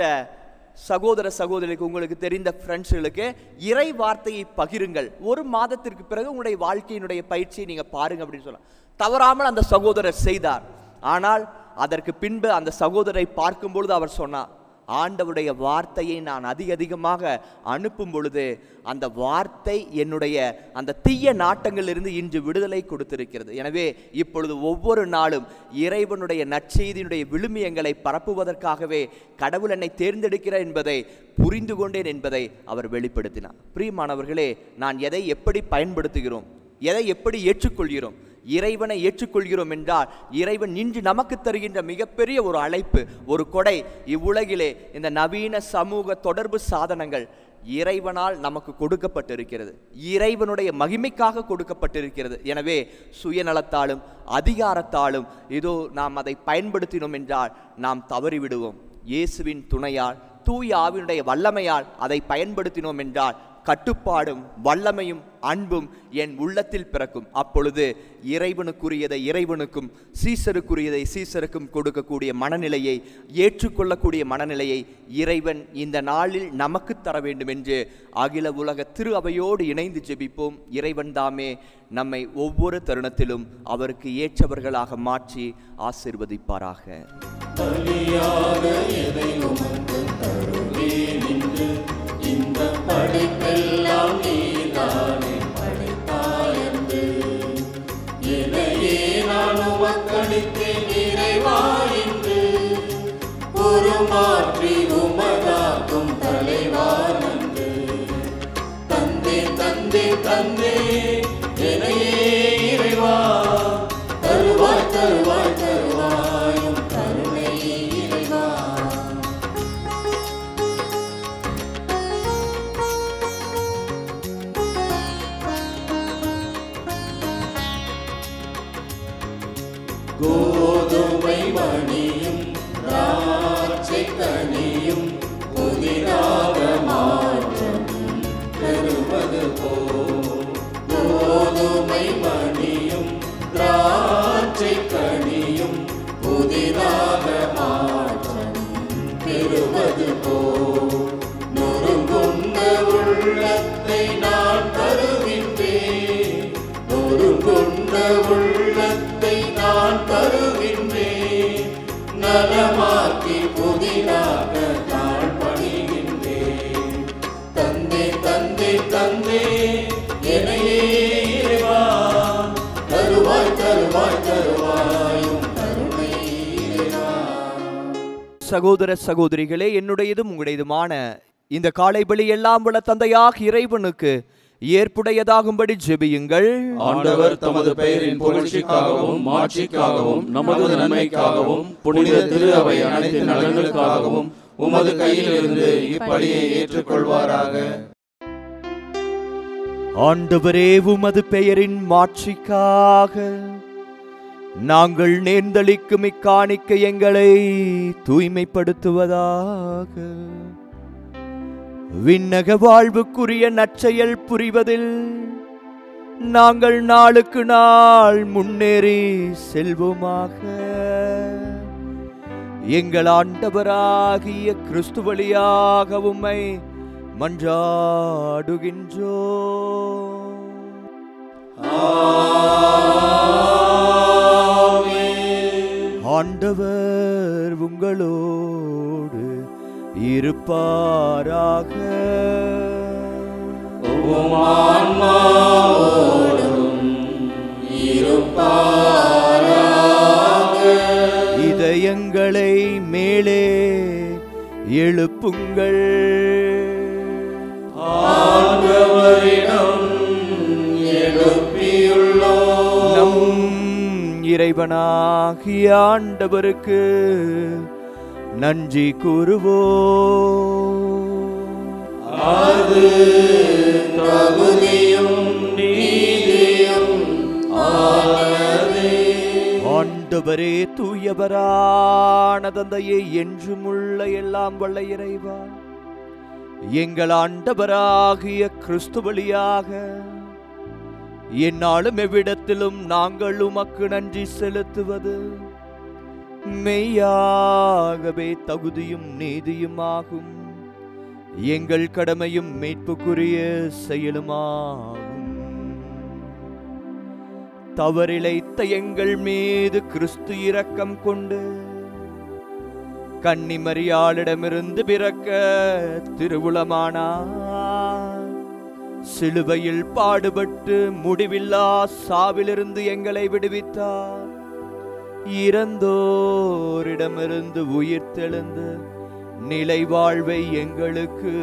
சகோதர சகோதரிக்கு உங்களுக்கு தெரிந்த ஃப்ரெண்ட்ஸுகளுக்கு இறை வார்த்தையை பகிருங்கள் ஒரு மாதத்திற்கு பிறகு உங்களுடைய வாழ்க்கையினுடைய பயிற்சியை நீங்க பாருங்க அப்படின்னு சொல்லலாம் தவறாமல் அந்த சகோதரர் செய்தார் ஆனால் அதற்கு பின்பு அந்த சகோதரரை பார்க்கும் பொழுது அவர் சொன்னார் ஆண்டவருடைய வார்த்தையை நான் அதிக அதிகமாக அனுப்பும் பொழுது அந்த வார்த்தை என்னுடைய அந்த தீய நாட்டங்களிலிருந்து இன்று விடுதலை கொடுத்திருக்கிறது எனவே இப்பொழுது ஒவ்வொரு நாளும் இறைவனுடைய நற்செய்தியினுடைய விழுமியங்களை பரப்புவதற்காகவே கடவுள் என்னை தேர்ந்தெடுக்கிறார் என்பதை புரிந்து கொண்டேன் என்பதை அவர் வெளிப்படுத்தினார் பிரியமானவர்களே நான் எதை எப்படி பயன்படுத்துகிறோம் எதை எப்படி ஏற்றுக்கொள்கிறோம் இறைவனை ஏற்றுக்கொள்கிறோம் என்றால் இறைவன் இன்று நமக்கு தருகின்ற மிகப்பெரிய ஒரு அழைப்பு ஒரு கொடை இவ்வுலகிலே இந்த நவீன சமூக தொடர்பு சாதனங்கள் இறைவனால் நமக்கு கொடுக்கப்பட்டிருக்கிறது இறைவனுடைய மகிமைக்காக கொடுக்கப்பட்டிருக்கிறது எனவே சுயநலத்தாலும் அதிகாரத்தாலும் இதோ நாம் அதை பயன்படுத்தினோம் என்றால் நாம் தவறிவிடுவோம் இயேசுவின் துணையால் தூய ஆவினுடைய வல்லமையால் அதை பயன்படுத்தினோம் என்றால் கட்டுப்பாடும் வல்லமையும் அன்பும் என் உள்ளத்தில் பிறக்கும் அப்பொழுது இறைவனுக்குரியதை இறைவனுக்கும் சீசருக்குரியதை சீசருக்கும் கொடுக்கக்கூடிய மனநிலையை ஏற்றுக்கொள்ளக்கூடிய மனநிலையை இறைவன் இந்த நாளில் நமக்கு தர வேண்டும் என்று அகில உலக திரு அவையோடு இணைந்து ஜெபிப்போம் இறைவன் தாமே நம்மை ஒவ்வொரு தருணத்திலும் அவருக்கு ஏற்றவர்களாக மாற்றி ஆசிர்வதிப்பாராக பலியாக எதை உமக்கு தருவேன் என்று இந்த படைப்பெல்லாம் நீதானே படைத்தாயன்று எனையே நான் உமக்களித்தேன் இறைவா என்று உருமாற்றி உமதாக்கும் தலைவா நன்று தந்தே தந்தே தந்தே எனையே இறைவா தருவாய் தருவாய் தருவாயும் கருணை இறைவா கோதுமை மணியும் திராட்சை கனியும் புதிதாக மாற்றம் பெறுவது போல் கோதுமை மணியும் திராட்சை கனியும் புதிதாக மாற்றம் பெறுவது போல் நொறுங்குண்ட உள்ளத்தை நான் தருகின்றேன் நொறுங்குண்ட உள்ளத்தை நான் தருகின்றேன் நலமாக்கி புதிதாக நான் பணிகின்றேன் தந்தே தந்தே தந்தே எனையே இறைவா தருவாய் தருவாய் தருவாயும் கருணை இறைவா சகோதர சகோதரிகளே என்னுடையதும் உங்களுடையதுமான இந்த காலை பலி எல்லாம் உள்ள தந்தையாக இறைவனுக்கு ஏற்புடையதாகும்படி ஜெபியுங்கள் ஆண்டவர் தமது பெயரின் புகழ்ச்சிக்காகவும் மாட்சிக்காகவும் நமது நன்மைக்காகவும் புனித திரு அவை அனைத்து நலன்களுக்காகவும் உமது கையிலிருந்து இப்படியை ஏற்றுக்கொள்வாராக ஆண்டவரே உமது பெயரின் மாட்சிக்காக நாங்கள் நேர்ந்தளிக்கும் இக்காணிக்க எங்களை தூய்மைப்படுத்துவதாக விண்ணக வாழ்வுக்குரிய நற்செயல் புரிவதில் நாங்கள் நாளுக்கு நாள் முன்னேறி செல்வோமாக எங்கள் ஆண்டவராகிய கிறிஸ்து வழியாக உம்மை மன்றாடுகின்றோ ஆண்டவர் உங்களோடு இருப்பாராக இதயங்களை மேலே எழுப்புங்கள் நம் இறைவனாகிய ஆண்டவருக்கு நன்றி கூறுவோம் ஆண்டவரே தூயவரான தந்தையே என்றும் உள்ள எல்லாம் வல்ல இறைவா எங்கள் ஆண்டவராகிய கிறிஸ்து வழியாக என்னாலும் எவ்விடத்திலும் நாங்கள் உமக்கு நன்றி செலுத்துவது மெய்யாகவே தகுதியும் நீதியுமாகும் எங்கள் கடமையும் மீட்புக்குரிய செயலுமாகும் தவறிழைத்த எங்கள் மீது கிறிஸ்து இரக்கம் கொண்டு கன்னிமரியாளிடமிருந்து பிறக்க திருவுளமானார் சிலுவையில் பாடுபட்டு முடிவில்லா சாவிலிருந்து எங்களை விடுவித்தார் இறந்தோரிடமிருந்து உயிர்த்தெழுந்து நிலை வாழ்வை எங்களுக்கு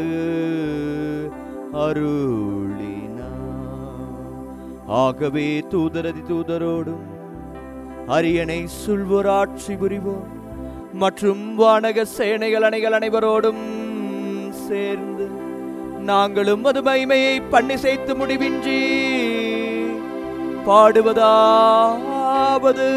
அருளினார் ஆகவே தூதரதி தூதரோடும் அரியணை சுல்வராட்சி புரிவோம் மற்றும் வானக சேனைகள் அணைகள் அனைவரோடும் சேர்ந்து நாங்களும் அது மகிமையை பண்ணி செய்து முடிவின்றி பாடுவதாவது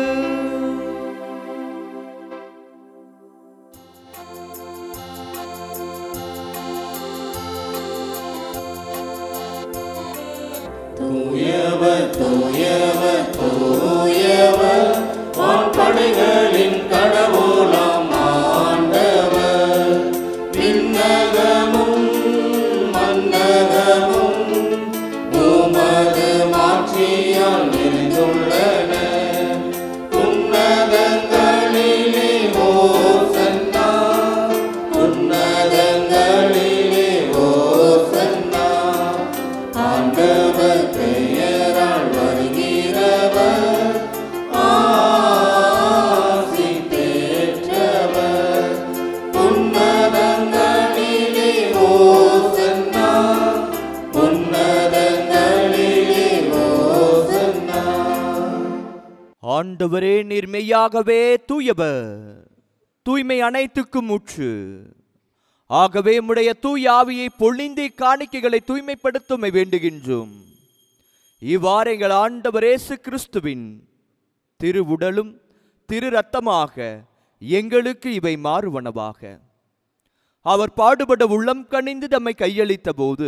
ஆண்டவரே நீர் மெய்யாகவே தூயவர் தூய்மை அனைத்துக்கும் முற்று ஆகவே உம்முடைய தூய ஆவியை பொழிந்து காணிக்கைகளை தூய்மைப்படுத்துமை வேண்டுகின்றோம் இவ்வாறு எங்கள் ஆண்டவர் இயேசு கிறிஸ்துவின் திரு உடலும் திரு ரத்தமாக எங்களுக்கு இவை மாறுவனவாக அவர் பாடுபட உள்ளம் கனிந்து தம்மை கையளித்த போது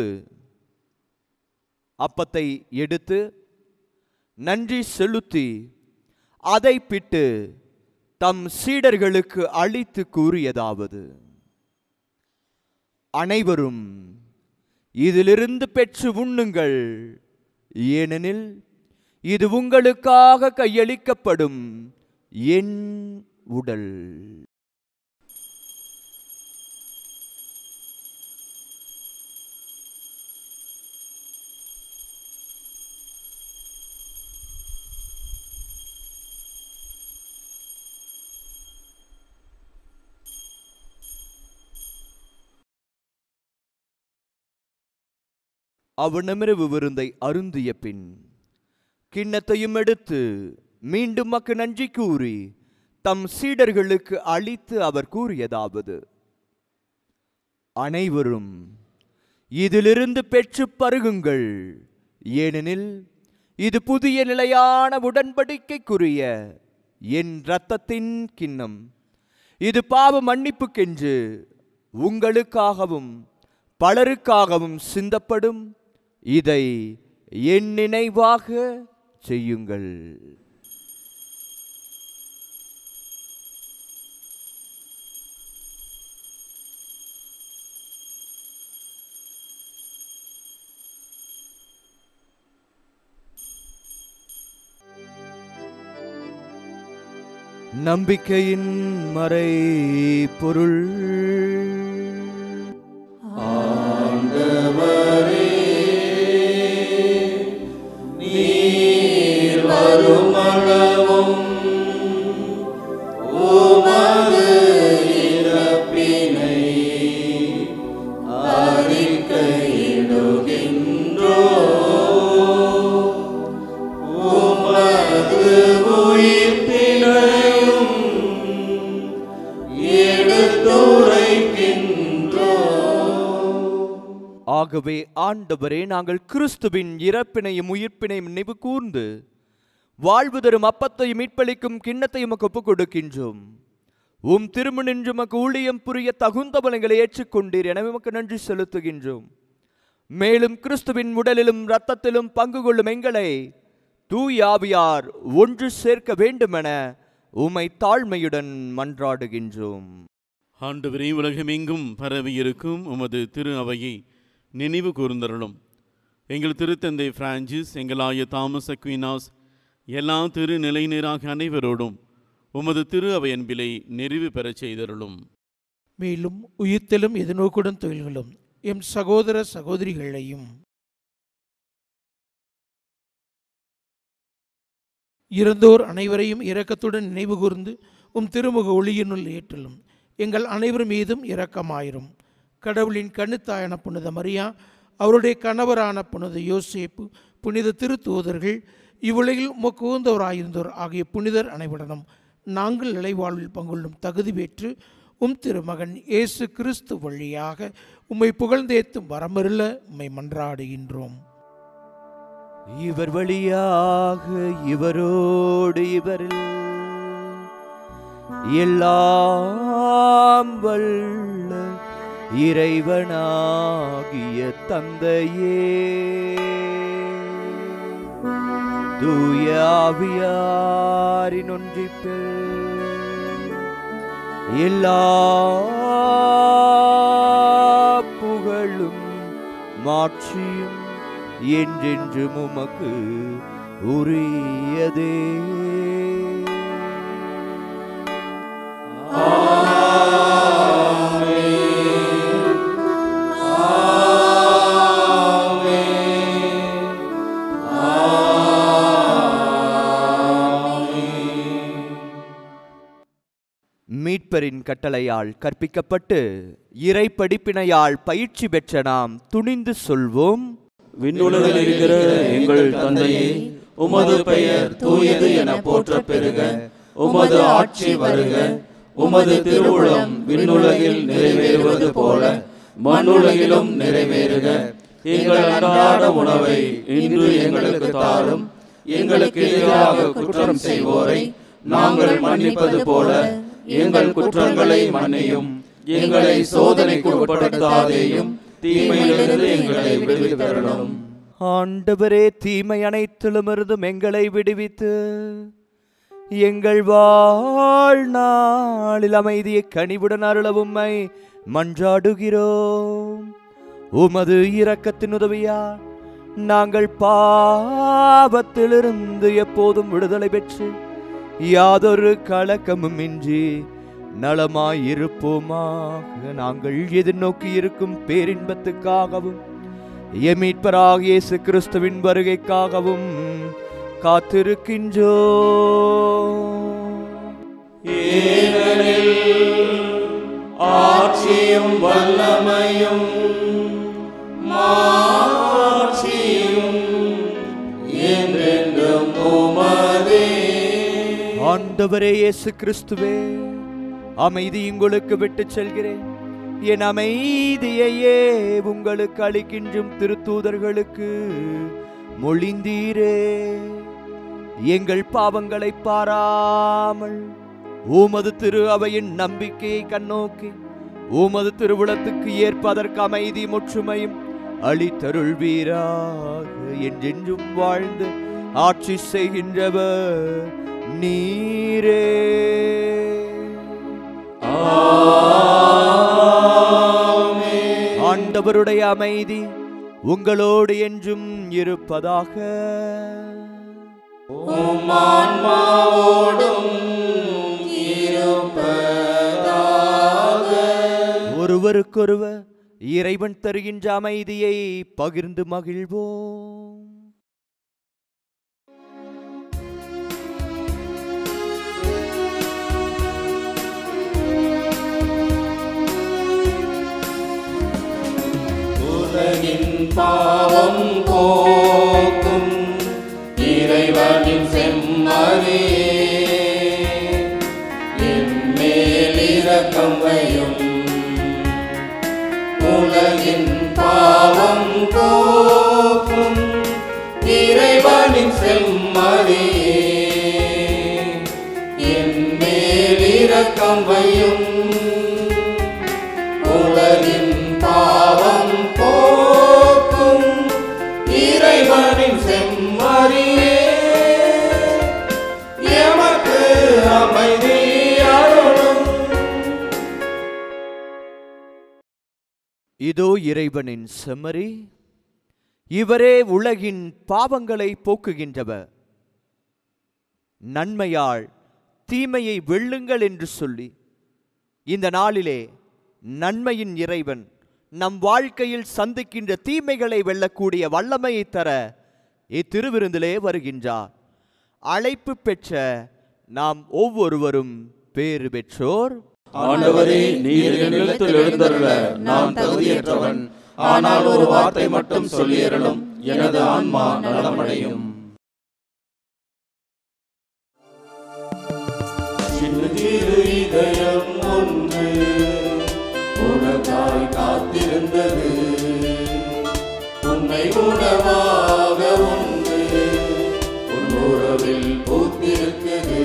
அப்பத்தை எடுத்து நன்றி செலுத்தி அதை பிட்டு தம் சீடர்களுக்கு அளித்து கூறியதாவது அனைவரும் இதிலிருந்து பெற்று உண்ணுங்கள் ஏனெனில் இது உங்களுக்காக கையளிக்கப்படும் என் உடல் அவனமிரவு விருந்தை அருந்திய பின் கிண்ணத்தையும் எடுத்து மீண்டும் மக்கு நன்றி கூறி தம் சீடர்களுக்கு அளித்து அவர் கூறியதாவது அனைவரும் இதிலிருந்து பெற்று பருகுங்கள் ஏனெனில் இது புதிய நிலையான உடன்படிக்கைக்குரிய என் இரத்தத்தின் கிண்ணம் இது பாவ மன்னிப்புக்கென்று உங்களுக்காகவும் பலருக்காகவும் சிந்தப்படும் இதை என் நினைவாக செய்யுங்கள் நம்பிக்கையின் மறை பொருள் வருமளவும் உமது இறப்பினை அறிக்கையிடுகின்றோ உமது உயிர்ப்பினையும் எடுத்துரைக்கின்றோ ஆகவே ஆண்டவரே நாங்கள் கிறிஸ்துவின் இறப்பினையும் உயிர்ப்பினையும் நினைவு கூர்ந்து வாழ்வு தரும் அப்பத்தையும் மீட்பளிக்கும் கிண்ணத்தையும் உமக்கு ஒப்புக் கொடுக்கின்றோம் உம் திருமணின்று உமக்கு ஊழியம் புரிய தகுந்த பலங்களை ஏற்றுக்கொண்டீர் எனவே உமக்கு நன்றி செலுத்துகின்றோம் மேலும் கிறிஸ்துவின் உடலிலும் இரத்தத்திலும் பங்கு கொள்ளும் எங்களை தூய் ஆவியார் ஒன்று சேர்க்க வேண்டுமென உம்மை தாழ்மையுடன் மன்றாடுகின்றோம் ஆண்டவரே உலகமெங்கும் பரவி இருக்கும் உமது திரு அவையை நினைவு கூர்ந்தருளும் எங்கள் திருத்தந்தை பிரான்சிஸ் எங்களாய தாமஸ் அக்வினாஸ் எல்லா திரு நிலைநீராக அனைவரோடும் உமது திரு அவை அன்பிலை நிறைவு பெறச் செய்தருளும் மேலும் உயிர்த்தலும் எதிர்நோக்குடன் தொழில்களும் எம் சகோதர சகோதரிகளையும் இறந்தோர் அனைவரையும் இரக்கத்துடன் நினைவு கூர்ந்து உம் திருமுக ஒளியினுள் ஏற்றலும் எங்கள் அனைவர் மீதும் இரக்கமாயிரும் கடவுளின் கண்ணுத்தாயன புனித மரியா அவருடைய கணவரான புனித யோசேப்பு புனித திருத்தூதர்கள் இவ்வுலகில் உமக்கு உகந்தவராயிருந்தோர் ஆகிய புனிதர் அனைவருடனும் நாங்கள் நிலைவாழ்வில் பங்கொள்ளும் தகுதி பெற்று உம் திருமகன் இயேசு கிறிஸ்து வழியாக உம்மை புகழ்ந்தேத்தும் வரமருள உம்மை மன்றாடுகின்றோம் இவர் வழியாக இவரோடு இவரில் எல்லாம் வல்ல இறைவனாகிய தந்தையே தூய ஆவியாரின் ஒன்றிப்பில் எல்லா புகழும் மாட்சியும் என்றென்றும் உமக்கு உரியதே மீட்பரின் கட்டளையால் கற்பிக்கப்பட்டு இறை படிப்பினையால் பயிற்சி பெற்ற நாம் துணிந்து சொல்வோம் விண்ணுலகில் இருக்கிற எங்கள் தந்தையே உமது பெயர் தூயது என போற்றப் பெறுக உமது ஆட்சி வருக உமது திருவுளம் விண்ணுலகில் நிறைவேறுவது போல மண்ணுலகிலும் நிறைவேறுக எங்கள் அன்றாட உணவை இன்று எங்களுக்கு தாரும் எங்களுக்கு எதிராக குற்றம் செய்வோரை நாங்கள் மன்னிப்பது போல எங்கள் குற்றங்களை மன்னியும் எங்களை சோதனைக்கு உட்படுத்தாதேயும் தீமையிலிருந்து எங்களை விடுவித்தருளும் ஆண்டவரே தீமை அனைத்திலுமிருந்தும் எங்களை விடுவித்து எங்கள் வாழ்நாளில் அமைதியை கனிவுடன் அருளவும்மை மன்றாடுகிறோம் உமது இரக்கத்தின் உதவியா நாங்கள் பாவத்திலிருந்து எப்போதும் விடுதலை பெற்று யாதொரு கலக்கமும் இன்றி நலமாயிருப்போமாக நாங்கள் எதிர்நோக்கி இருக்கும் பேரின்பத்துக்காகவும் எமீட்பராக இயேசு கிறிஸ்துவின் வருகைக்காகவும் காத்திருக்கின்றோ ஏனெனில் ஆட்சியும் வல்லமையும் மாட்சியும் என்றென்றும் உமதே ஆண்டவரே இயேசு கிறிஸ்துவே அமைதி உங்களுக்கு விட்டுச் செல்கிறேன் என் அமைதியையே உங்களுக்கு அளிக்கின்றும் திருத்தூதர்களுக்கு மொழிந்தீரே எங்கள் பாவங்களை பாராமல் உமது திரு அவையின் நம்பிக்கையை கண்ணோக்கி உமது திருவுளத்துக்கு ஏற்பதற்கு அமைதி முற்றுமையும் அளித்தருள்வீராக என்றென்றும் வாழ்ந்து ஆட்சி செய்கின்றவர் நீரே ஆண்டவருடைய அமைதி உங்களோடு என்றும் இருப்பதாக உம் ஆன்மாவோடும் இருப்பதாக ஒருவருக்கொருவர் இறைவன் தருகின்ற அமைதியை பகிர்ந்து மகிழ்வோம் உலகின் பாவம் போக்கும் இறைவனின் செம்மறியே என்மேல் இரக்கம் வையும் உலகின் பாவம் போக்கும் இறைவனின் செம்மறியே என்மேல் இரக்கம் வையும் உலகின் பாவம் போக்கும் இறைவனின் செம்மறியே எமக்கு அமைதி அருளும் இதோ இறைவனின் செம்மறி இவரே உலகின் பாவங்களை போக்குகின்றவர் நன்மையால் தீமையை வெல்லுங்கள் என்று சொல்லி இந்த நாளிலே நன்மையின் இறைவன் நம் வாழ்க்கையில் சந்திக்கின்ற தீமைகளை வெல்லக்கூடிய வல்லமையை தர இத்திருவிருந்திலே வருகின்றார் அழைப்பு பெற்ற நாம் ஒவ்வொருவரும் பேறு பெற்றோர் ஆண்டவரே நீர் என்னிடத்தில் எழுந்தருள நான் தகுதியற்றவன் ஆனால் ஒரு வார்த்தை மட்டும் சொல்லியறலும் எனது ஆன்மா நலமடையும் சின்னதீரு இதயம் ஒன்று உனக்காய் காத்திருந்தது உன்னை உணவாக உண்டு உன் உறவில் பூத்திருக்குது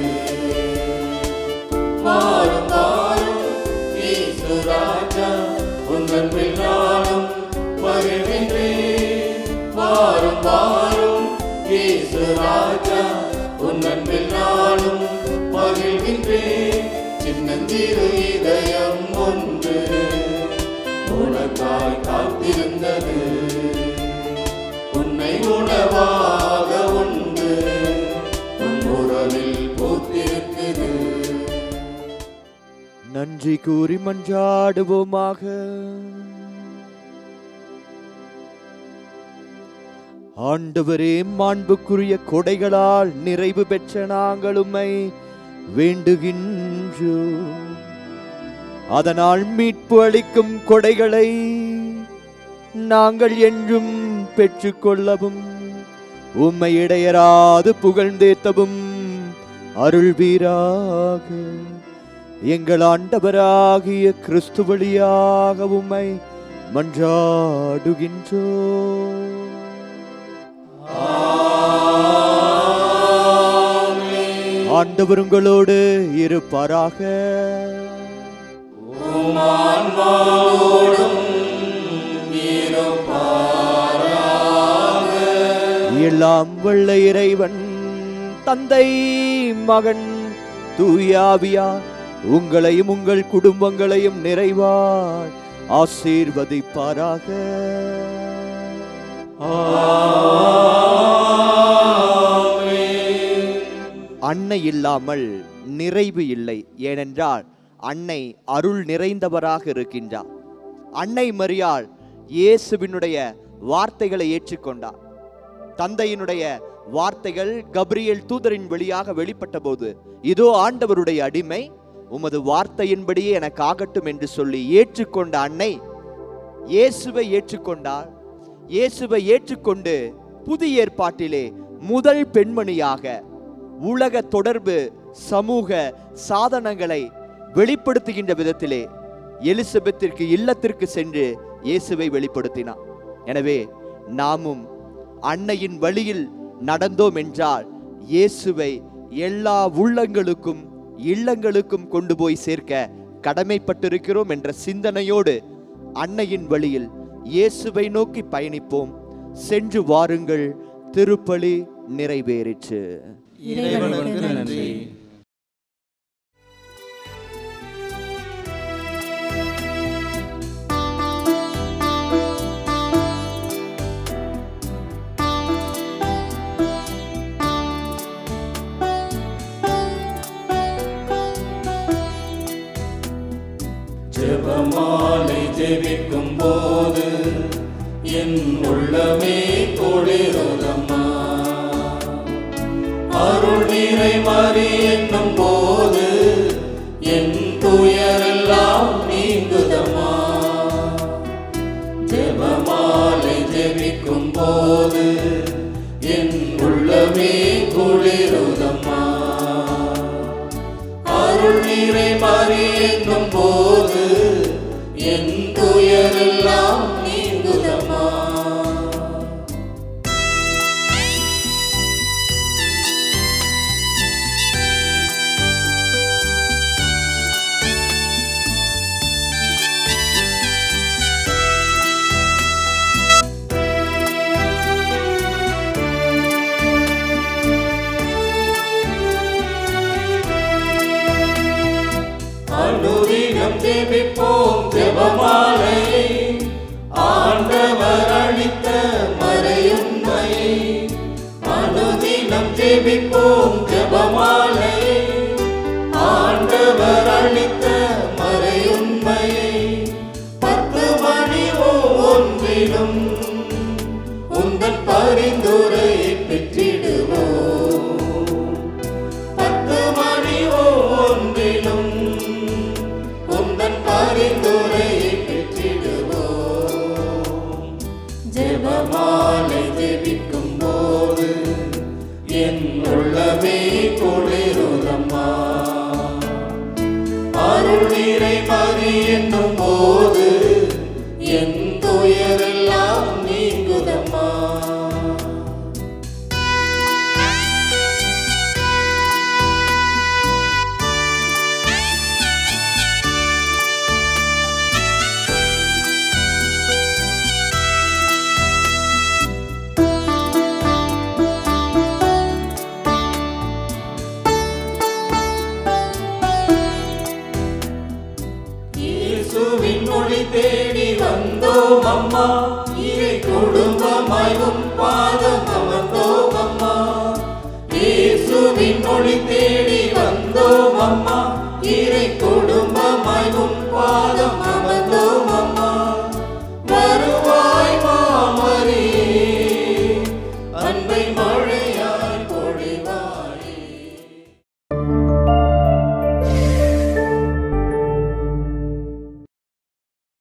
வாரும் வாரும் இயேசு ராஜா உங்கள் நானும் மகிழ்கின்றேன் வாரும் வாரும் இயேசு ராஜா உங்கள் நானும் மகிழ்கின்றேன் சின்னந்திரு இதயம் ஒன்று உனக்காய் காத்திருந்தது உன்னை உணவாக உண்டு உன் உறவில் பூத்திருக்குது நன்றி கூறி மன்றாடுவோமாக ஆண்டவரே மாண்புக்குரிய கொடைகளால் நிறைவு பெற்ற நாங்கள் உம்மை வேண்டுகின்றோம் அதனால் மீட்பு அளிக்கும் கொடைகளை நாங்கள் என்றும் பெற்றுக்கொள்ளவும் உம்மை இடையராது புகழ்ந்தேத்தவும் அருள்வீராக எங்கள் ஆண்டவராகிய கிறிஸ்து வழியாக உம்மை மன்றாடுகின்றோ ஆண்டவர் உங்களோடு இருப்பாராக எல்லாம் வல்ல இறைவன் தந்தை மகன் தூயாவியா உங்களையும் உங்கள் குடும்பங்களையும் நிறைவாய் ஆசீர்வதிப்பாராக அன்னை இல்லாமல் நிறைவு இல்லை ஏனென்றால் அன்னை அருள் நிறைந்தவராக இருக்கின்றார் அன்னை மரியாள் இயேசுவினுடைய வார்த்தைகளை ஏற்றுக்கொண்டார் தந்தையினுடைய வார்த்தைகள் கப்ரியேல் தூதரின் வழியாக வெளிப்பட்ட போது இதோ ஆண்டவருடைய அடிமை உமது வார்த்தையின்படியே எனக்கு ஆகட்டும் என்று சொல்லி ஏற்றுக்கொண்ட அன்னை இயேசுவை ஏற்றுக்கொண்டார் இயேசுவை ஏற்றுக்கொண்டு புதிய ஏற்பாட்டிலே முதல் பெண்மணியாக உலக தொடர்பு சமூக சாதனங்களை வெளிப்படுத்துகின்ற விதத்திலே எலிசபெத்திற்கு இல்லத்திற்கு சென்று இயேசுவை வெளிப்படுத்தினார் எனவே நாமும் அன்னையின் வழியில் நடந்தோம் என்றால் இயேசுவை எல்லா உள்ளங்களுக்கும் இல்லங்களுக்கும் கொண்டு போய் சேர்க்க கடமைப்பட்டிருக்கிறோம் என்ற சிந்தனையோடு அன்னையின் வழியில் இயேசுவை நோக்கி பயணிப்போம் சென்று வாருங்கள் திருப்பலி நிறைவேறிற்று இறைவனுக்கு நன்றி ஜெபமாலை ஜெபிக்கும் போது என் உள்ளமே குளிருதம்மா அருள் நீரை மாறி என்னும் போது என் துயரெல்லாம் நீங்குதம்மா ஜெபமாலை ஜெபிக்கும் போது என் உள்ளமே குளிருதம்மா அருள் நீரை மாறி என்னும் போது என் துயரெல்லாம் நீங்குதம்மா அனுதினம் ஜெபிப்போம் ஜெபமாலையை ஆண்டவர் அளித்த மறையுண்மையை அனுதினம் ஜெபிப்போம் ஜெபமாலையை ஆண்டவர் அளித்த மறையுண்மையை பத்து மணி ஒன்றிலும் உந்தன் பரிந்துரையை பெற்றிடுவோம் பத்து மணி ஒன்றிலும் உந்தன் பரிந்துரையை பெற்றிடுவோம் ஜெபமாலை ஜெபிக்கும் போது என் உள்ளமே குளிருதம்மா அருள் நீரை மறி என்னும் போது என் துயரெல்லாம் நீங்குதம்மா இயேசுவின் மொழி தேடி வந்தோம் அம்மா இறை குடும்பமாய் உம் பாதம் அமர்ந்தோம் அம்மா இயேசுவின் மொழி தேடி வந்தோம் அம்மா